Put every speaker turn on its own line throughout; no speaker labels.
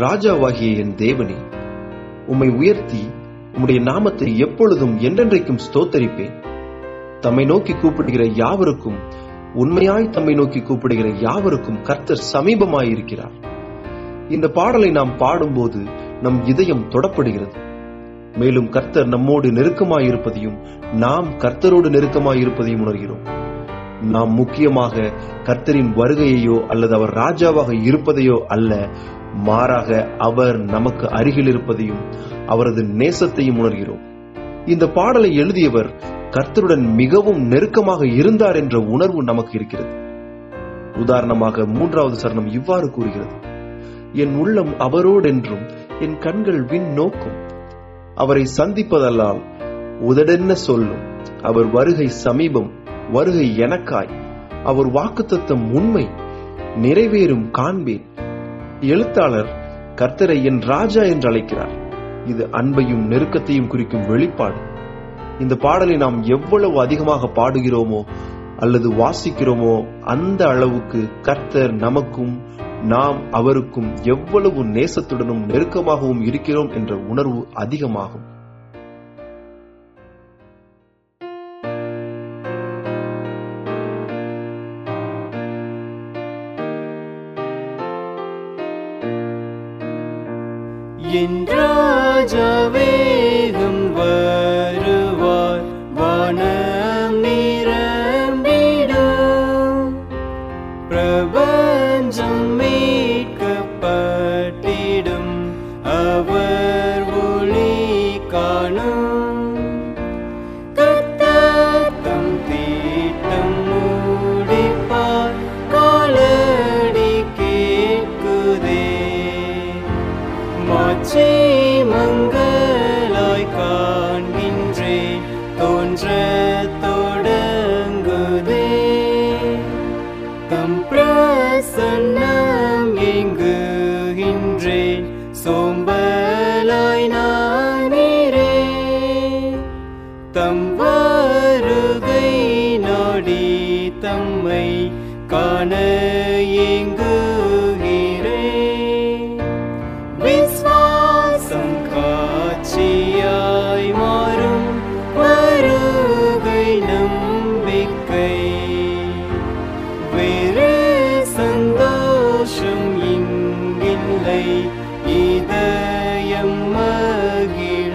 ராஜாவாகிய என் தேவனே உம்மை உயர்த்தி உம்முடைய நாமத்தை எப்பொழுதும் என்றென்றைக்கும் ஸ்தோத்தரிப்பேன் தம்மை நோக்கி கூப்பிடுகிற யாவருக்கும் உண்மையாய் தம்மை நோக்கி கூப்பிடுகிற யாவருக்கும் கர்த்தர் சமீபமாயிருக்கிறார் இந்த பாடலை நாம் பாடும்போது நம் இதயம் தொடப்படுகிறது மேலும் கர்த்தர் நம்மோடு நெருக்கமாயிருப்பதையும் நாம் கர்த்தரோடு நெருக்கமாயிருப்பதையும் உணர்கிறோம் நாம் முக்கியமாக கர்த்தரின் வருகையையோ அல்லது அவர் ராஜாவாக இருப்பதையோ அல்ல மாறாக அவர் நமக்கு அருகில் இருப்பதையும் அவரது நேசத்தையும் உணர்கிறோம் இந்த பாடலை எழுதியவர் கர்த்தருடன் மிகவும் நெருக்கமாக இருந்தார் என்ற உணர்வு நமக்கு இருக்கிறது உதாரணமாக மூன்றாவது சரணம் இவ்வாறு கூறுகிறது என் உள்ளம் அவரோடென்றும் என் கண்கள் விண் நோக்கும் அவரை சந்திப்பதல்லால் உதடென்ன சொல்லும் அவர் வருகை சமீபம் வருகை எனக்காய் அவர் வாக்குத்தத்தம் உண்மை நிறைவேறும் காண்பேன் எழுத்தாளர் கர்த்தரை என் ராஜா என்று அழைக்கிறார் இது அன்பையும் நெருக்கத்தையும் குறிக்கும் வெளிப்பாடு இந்த பாடலை நாம் எவ்வளவு அதிகமாக பாடுகிறோமோ அல்லது வாசிக்கிறோமோ அந்த அளவுக்கு கர்த்தர் நமக்கும் நாம் அவருக்கும் எவ்வளவு நேசத்துடனும் நெருக்கமாகவும் இருக்கிறோம் என்ற உணர்வு அதிகமாகும்
என் ராஜாவேகம் வருவார் வானம் நிரம்பிடும் பிரபஞ்சம் மீட்கப்பட்டிடும் அவர் ஒளி காணும் கர்த்தர் தம் தீட்டம் முடிப்பார் காலடி கேட்குதே மாட்சி மங்களாய் காண்கின்றேன் தோன்ற தொடங்குதே தம் பிரசன்னம் எங்குகின்றேன் சோம்பலாய் நானேரே தம் வருகை நாடி தம்மை காண ஏங்குகிறேன் விஸ்வாசம் காட்சியாய் மாறும் வருகை நம்பிக்கை வேறு சந்தோஷம் இங்கில்லை இதயம் மகிழ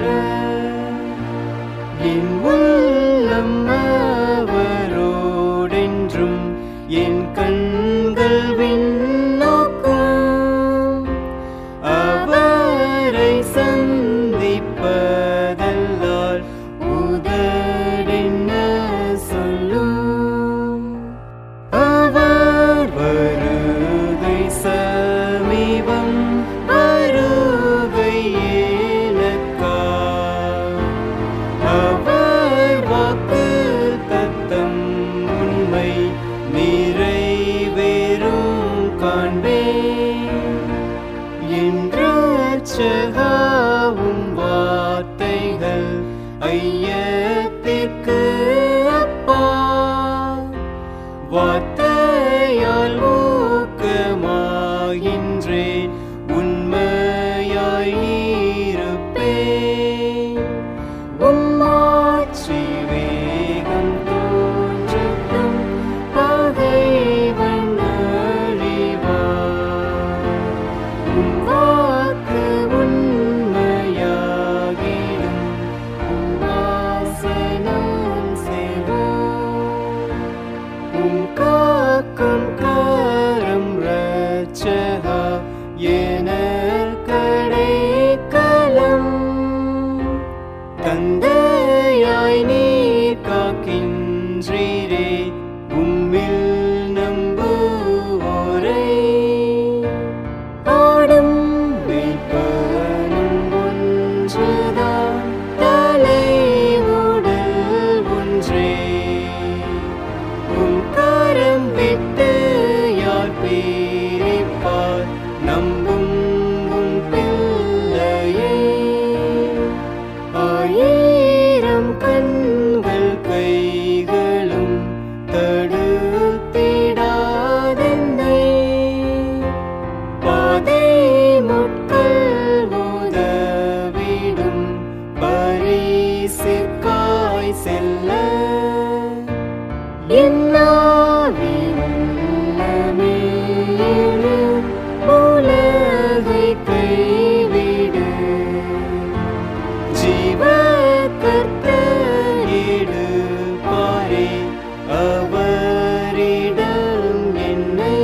என் உள்ளம் அவரோடென்றும் என் கண்கள் விண்ணோக்கும் அவரை சந்திப்பதல்லால் உதடென்ன சொல்லும் அவர் வருகை சமீபம் வருகை எனக்கா அவர் வாக்கு தத்தம் உண்மை நிறைவேறும் காண்பேன் என்று ரட்சகாவும் வார்த்தைகள் ஐயத்திற்கு அப்பா வார்த்தையால் ஊக்கமாகின்றேன் உண்மையாயிருப்பேன் உம்மாட்சி வேகம் தோன்றட்டும் பகைவன் அழிவார் உம் வாக்கு உண்மையாகிடும் உம் வாசனம் செய்வோம் உம் காக்கும் கரம் ரட்சகா எனக்கடை கலம் தந்தையாய் நீர் காக்கின்றீரே உம்மில் நம்புவோரை ஆடும் மெய்ப்பனும் ஒன்றுதான் தலை உடல் ஒன்றே உம் கரம் விட்டு யார் பிரிப்பார் நம்பும் உம் பிள்ளையே ஆயிரம் கண்கள் கைகளும் என்னாவி உள்ளமே எழு, உலகை கைவிடு ஜீவ கர்த்தரிடு பாரே அவரிடம் என்னை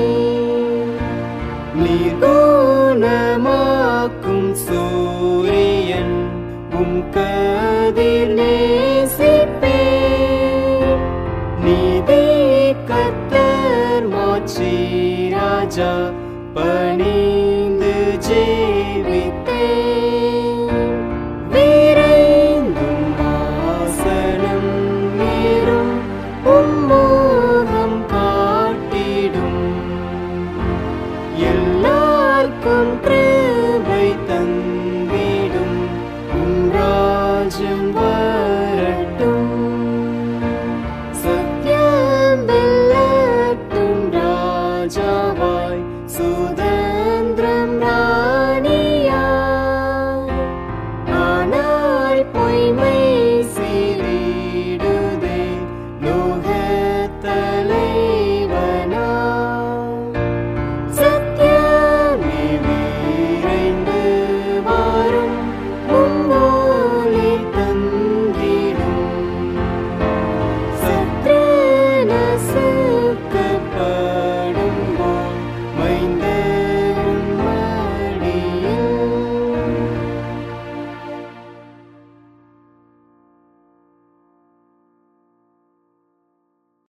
நீர் குணமாக்கும் சூரியன் உம் கதிர் நேசிப்பேன் நீதி கத்தர் மாட்சி ராஜா பணிந்து ஜீவித்தேன் விரைந்தும் வாசனம் மீறும் உம்மோகம் காட்டிடும் எல்லாருக்கும் கிருபை தந்திடும் உம் ராஜ்யம் வரட்டும்